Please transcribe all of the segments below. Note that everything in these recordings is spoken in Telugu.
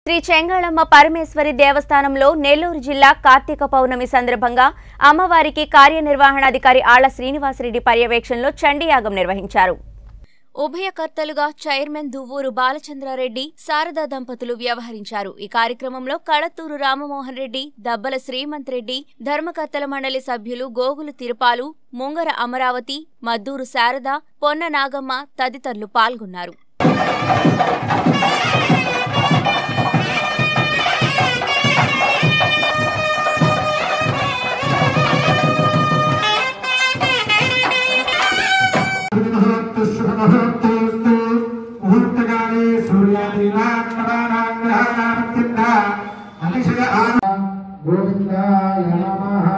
శ్రీ చెంగాళమ్మ పరమేశ్వరి దేవస్థానంలో నెల్లూరు జిల్లా కార్తీక పౌర్ణమి సందర్భంగా అమ్మవారికి కార్యనిర్వహణాధికారి ఆళ్ల శ్రీనివాసరెడ్డి పర్యవేక్షణలో చండీయాగం నిర్వహించారు ఉభయకర్తలుగా చైర్మన్ దువ్వూరు బాలచంద్రారెడ్డి శారదా దంపతులు వ్యవహరించారు ఈ కార్యక్రమంలో కళత్తూరు రామమోహన్ రెడ్డి దబ్బల శ్రీమంత్ రెడ్డి ధర్మకర్తల మండలి సభ్యులు గోగులు తిరుపాలు ముంగర అమరావతి మద్దూరు శారద పొన్న నాగమ్మ తదితరులు పాల్గొన్నారు ముహూర్తకాలే సూర్యాదీనాం గ్రహాణాత్యంత అతిశయ ఆన గోవిందాయ నమః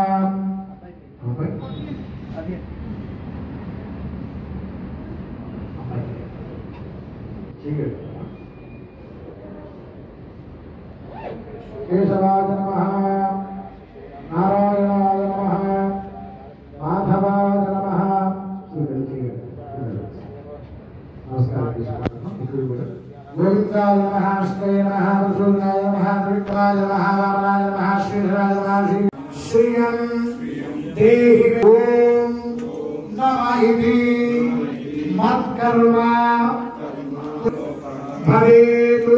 కేశవాయ నమః నారాయణాయ నమః మాధవాయ నమః చీకటి చీకటి నమస్కారం గోవిందాయ నమః శ్రీ నమః వసూనాయ నమః త్రికాయ నమః వామనాయ నమః శ్రీధరాయ నమః శ్రీ శ్రీయం దేహి ఓం నమః ఇతి మత్కర్మ భవేతు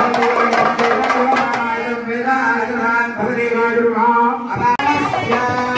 Yeah.